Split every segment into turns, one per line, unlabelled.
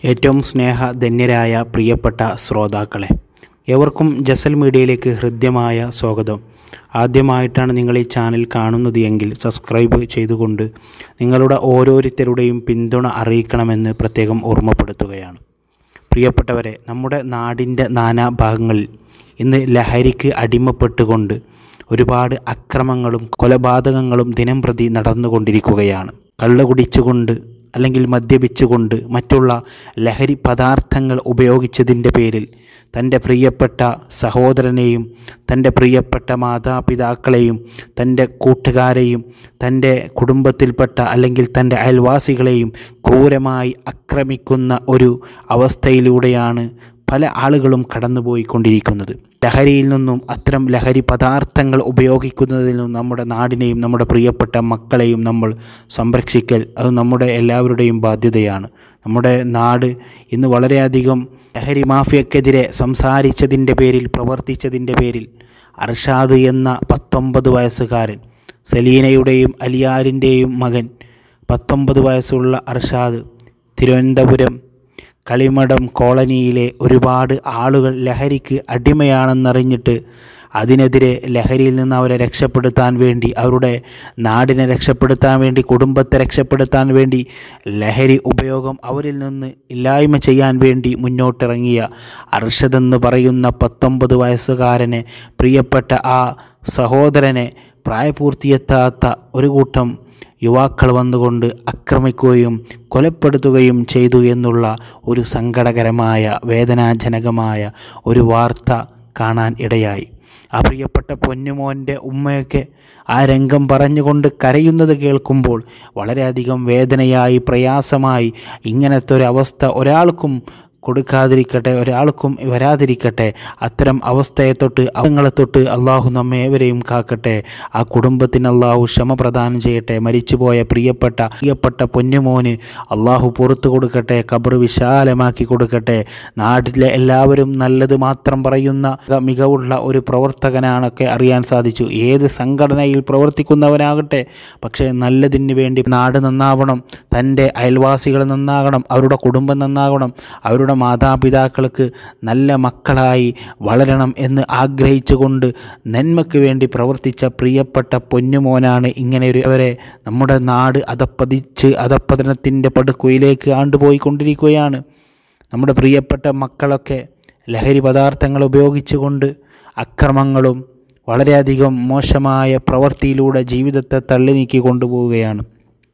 ഏറ്റവും സ്നേഹധന്യരായ പ്രിയപ്പെട്ട ശ്രോതാക്കളെ എവർക്കും ജസൽ മീഡിയയിലേക്ക് ഹൃദ്യമായ സ്വാഗതം ആദ്യമായിട്ടാണ് നിങ്ങൾ ഈ ചാനൽ കാണുന്നത് എങ്കിൽ സബ്സ്ക്രൈബ് ചെയ്തുകൊണ്ട് നിങ്ങളുടെ ഓരോരുത്തരുടെയും പിന്തുണ അറിയിക്കണമെന്ന് പ്രത്യേകം ഓർമ്മപ്പെടുത്തുകയാണ് പ്രിയപ്പെട്ടവരെ നമ്മുടെ നാടിൻ്റെ നാനാഭാഗങ്ങളിൽ ഇന്ന് ലഹരിക്ക് അടിമപ്പെട്ടുകൊണ്ട് ഒരുപാട് അക്രമങ്ങളും കൊലപാതകങ്ങളും ദിനം പ്രതി നടന്നുകൊണ്ടിരിക്കുകയാണ് കള്ള് കുടിച്ചുകൊണ്ട് അല്ലെങ്കിൽ മദ്യപിച്ചുകൊണ്ട് മറ്റുള്ള ലഹരി പദാർത്ഥങ്ങൾ ഉപയോഗിച്ചതിൻ്റെ പേരിൽ തൻ്റെ പ്രിയപ്പെട്ട സഹോദരനെയും തൻ്റെ പ്രിയപ്പെട്ട മാതാപിതാക്കളെയും തൻ്റെ കൂട്ടുകാരെയും തൻ്റെ കുടുംബത്തിൽപ്പെട്ട അല്ലെങ്കിൽ തൻ്റെ അയൽവാസികളെയും ക്രൂരമായി ആക്രമിക്കുന്ന ഒരു അവസ്ഥയിലൂടെയാണ് പല ആളുകളും കടന്നുപോയിക്കൊണ്ടിരിക്കുന്നത് ലഹരിയിൽ നിന്നും അത്തരം ലഹരി പദാർത്ഥങ്ങൾ ഉപയോഗിക്കുന്നതിൽ നിന്നും നമ്മുടെ നാടിനെയും നമ്മുടെ പ്രിയപ്പെട്ട മക്കളെയും നമ്മൾ സംരക്ഷിക്കൽ അത് നമ്മുടെ എല്ലാവരുടെയും ബാധ്യതയാണ് നമ്മുടെ നാട് ഇന്ന് വളരെയധികം ലഹരി മാഫിയക്കെതിരെ സംസാരിച്ചതിൻ്റെ പേരിൽ പ്രവർത്തിച്ചതിൻ്റെ പേരിൽ അർഷാദ് എന്ന പത്തൊമ്പത് വയസ്സുകാരൻ സലീനയുടെയും അലിയാരിൻ്റെയും മകൻ പത്തൊമ്പത് വയസ്സുള്ള അർഷാദ് തിരുവനന്തപുരം കളിമഠം കോളനിയിലെ ഒരുപാട് ആളുകൾ ലഹരിക്ക് അടിമയാണെന്നറിഞ്ഞിട്ട് അതിനെതിരെ ലഹരിയിൽ നിന്ന് അവരെ രക്ഷപ്പെടുത്താൻ വേണ്ടി അവരുടെ നാടിനെ രക്ഷപ്പെടുത്താൻ വേണ്ടി കുടുംബത്തെ രക്ഷപ്പെടുത്താൻ വേണ്ടി ലഹരി ഉപയോഗം അവരിൽ നിന്ന് ഇല്ലായ്മ ചെയ്യാൻ വേണ്ടി മുന്നോട്ടിറങ്ങിയ അർഷദെന്ന് പറയുന്ന പത്തൊമ്പത് വയസ്സുകാരനെ പ്രിയപ്പെട്ട ആ സഹോദരനെ പ്രായപൂർത്തിയെത്താത്ത ഒരു കൂട്ടം യുവാക്കൾ വന്നുകൊണ്ട് ആക്രമിക്കുകയും കൊലപ്പെടുത്തുകയും ചെയ്തു എന്നുള്ള ഒരു സങ്കടകരമായ വേദനാജനകമായ ഒരു വാർത്ത കാണാൻ ഇടയായി ആ പ്രിയപ്പെട്ട പൊന്നുമോൻ്റെ ഉമ്മയൊക്കെ ആ രംഗം പറഞ്ഞുകൊണ്ട് കരയുന്നത് കേൾക്കുമ്പോൾ വളരെയധികം വേദനയായി പ്രയാസമായി ഇങ്ങനത്തെ ഒരു അവസ്ഥ ഒരാൾക്കും കൊടുക്കാതിരിക്കട്ടെ ഒരാൾക്കും വരാതിരിക്കട്ടെ അത്തരം അവസ്ഥയെ തൊട്ട് അവങ്ങളെ തൊട്ട് അള്ളാഹു നമ്മെ ഏവരെയും കാക്കട്ടെ ആ കുടുംബത്തിന് അള്ളാഹു ക്ഷമ പ്രദാനം ചെയ്യട്ടെ മരിച്ചുപോയ പ്രിയപ്പെട്ട പ്രിയപ്പെട്ട പൊന്നുമോന് അള്ളാഹു പുറത്തു കൊടുക്കട്ടെ കബർ വിശാലമാക്കി കൊടുക്കട്ടെ നാട്ടിലെ എല്ലാവരും നല്ലത് മാത്രം പറയുന്ന മികവുള്ള ഒരു പ്രവർത്തകനാണൊക്കെ അറിയാൻ സാധിച്ചു ഏത് സംഘടനയിൽ പ്രവർത്തിക്കുന്നവനാകട്ടെ പക്ഷേ നല്ലതിന് വേണ്ടി നാട് നന്നാവണം തൻ്റെ അയൽവാസികൾ നന്നാകണം അവരുടെ കുടുംബം നന്നാകണം അവരുടെ മാതാപിതാക്കൾക്ക് നല്ല മക്കളായി വളരണം എന്ന് ആഗ്രഹിച്ചുകൊണ്ട് നന്മയ്ക്ക് വേണ്ടി പ്രവർത്തിച്ച പ്രിയപ്പെട്ട പൊന്നുമോനാണ് ഇങ്ങനെ ഒരു അവരെ നമ്മുടെ നാട് അതപ്പതിച്ച് അധപ്പതനത്തിൻ്റെ പടുക്കുയിലേക്ക് ആണ്ടുപോയിക്കൊണ്ടിരിക്കുകയാണ് നമ്മുടെ പ്രിയപ്പെട്ട മക്കളൊക്കെ ലഹരി പദാർത്ഥങ്ങൾ ഉപയോഗിച്ചുകൊണ്ട് അക്രമങ്ങളും വളരെയധികം മോശമായ പ്രവൃത്തിയിലൂടെ ജീവിതത്തെ തള്ളി നീക്കി കൊണ്ടുപോവുകയാണ്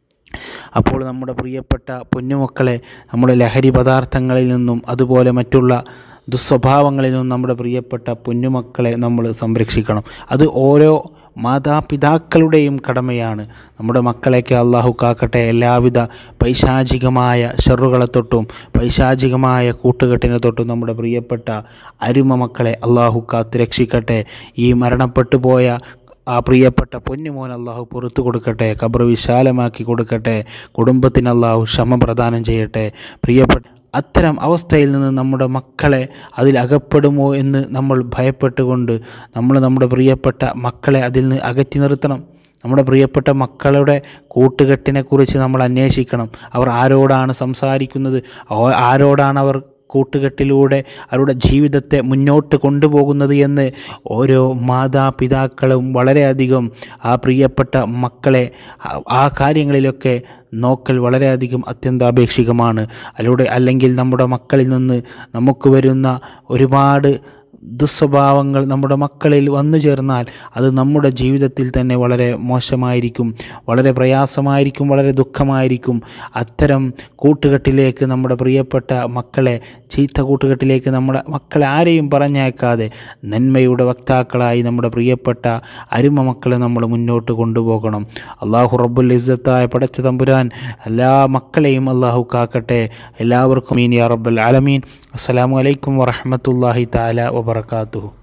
അപ്പോൾ നമ്മുടെ പ്രിയപ്പെട്ട പൊന്നുമക്കളെ നമ്മുടെ ലഹരി പദാർത്ഥങ്ങളിൽ നിന്നും അതുപോലെ മറ്റുള്ള ദുസ്വഭാവങ്ങളിൽ നിന്നും നമ്മുടെ പ്രിയപ്പെട്ട പൊന്നുമക്കളെ നമ്മൾ സംരക്ഷിക്കണം അത് ഓരോ മാതാപിതാക്കളുടെയും കടമയാണ് നമ്മുടെ മക്കളെയൊക്കെ അള്ളാഹു കാക്കട്ടെ എല്ലാവിധ പൈശാചികമായ ഷെറുകളെ തൊട്ടും പൈശാചികമായ കൂട്ടുകെട്ടിനെ തൊട്ടും നമ്മുടെ പ്രിയപ്പെട്ട അരുമ മക്കളെ അള്ളാഹു കാത്ത് രക്ഷിക്കട്ടെ ഈ മരണപ്പെട്ടു പോയ ആ പ്രിയപ്പെട്ട പൊന്നുമോൻ അള്ളാഹു പുറത്തു കൊടുക്കട്ടെ ഖബർ വിശാലമാക്കി കൊടുക്കട്ടെ കുടുംബത്തിന് അള്ളാഹു ക്ഷമ പ്രദാനം ചെയ്യട്ടെ പ്രിയപ്പെട്ട അത്തരം അവസ്ഥയിൽ നിന്ന് നമ്മുടെ മക്കളെ അതിൽ അകപ്പെടുമോ എന്ന് നമ്മൾ ഭയപ്പെട്ടുകൊണ്ട് നമ്മൾ നമ്മുടെ പ്രിയപ്പെട്ട മക്കളെ അതിൽ നിന്ന് അകറ്റി നിർത്തണം നമ്മുടെ പ്രിയപ്പെട്ട മക്കളുടെ കൂട്ടുകെട്ടിനെക്കുറിച്ച് നമ്മൾ അന്വേഷിക്കണം അവർ ആരോടാണ് സംസാരിക്കുന്നത് ആരോടാണ് അവർ കൂട്ടുകെട്ടിലൂടെ അവരുടെ ജീവിതത്തെ മുന്നോട്ട് കൊണ്ടുപോകുന്നത് എന്ന് ഓരോ മാതാപിതാക്കളും വളരെയധികം ആ പ്രിയപ്പെട്ട മക്കളെ ആ കാര്യങ്ങളിലൊക്കെ നോക്കൽ വളരെയധികം അത്യന്താപേക്ഷികമാണ് അതിലൂടെ അല്ലെങ്കിൽ നമ്മുടെ മക്കളിൽ നിന്ന് നമുക്ക് വരുന്ന ഒരുപാട് ദുസ്വഭാവങ്ങൾ നമ്മുടെ മക്കളിൽ വന്നു ചേർന്നാൽ അത് നമ്മുടെ ജീവിതത്തിൽ തന്നെ വളരെ മോശമായിരിക്കും വളരെ പ്രയാസമായിരിക്കും വളരെ ദുഃഖമായിരിക്കും അത്തരം കൂട്ടുകെട്ടിലേക്ക് നമ്മുടെ പ്രിയപ്പെട്ട മക്കളെ ചീത്ത കൂട്ടുകെട്ടിലേക്ക് നമ്മുടെ മക്കളെ ആരെയും പറഞ്ഞയക്കാതെ നന്മയുടെ വക്താക്കളായി നമ്മുടെ പ്രിയപ്പെട്ട അരുമ മക്കളെ നമ്മൾ മുന്നോട്ട് കൊണ്ടുപോകണം അള്ളാഹു റബ്ബുൽ ഇസ്സത്തായ പടച്ച തമ്പുരാൻ എല്ലാ മക്കളെയും അള്ളാഹു കാക്കട്ടെ എല്ലാവർക്കും മീൻ യാ റബ്ബൽ ആലമീൻ അസ്സലാമു അലൈക്കും വറഹമത്തല്ലാഹി താല വബർക്കാത്തു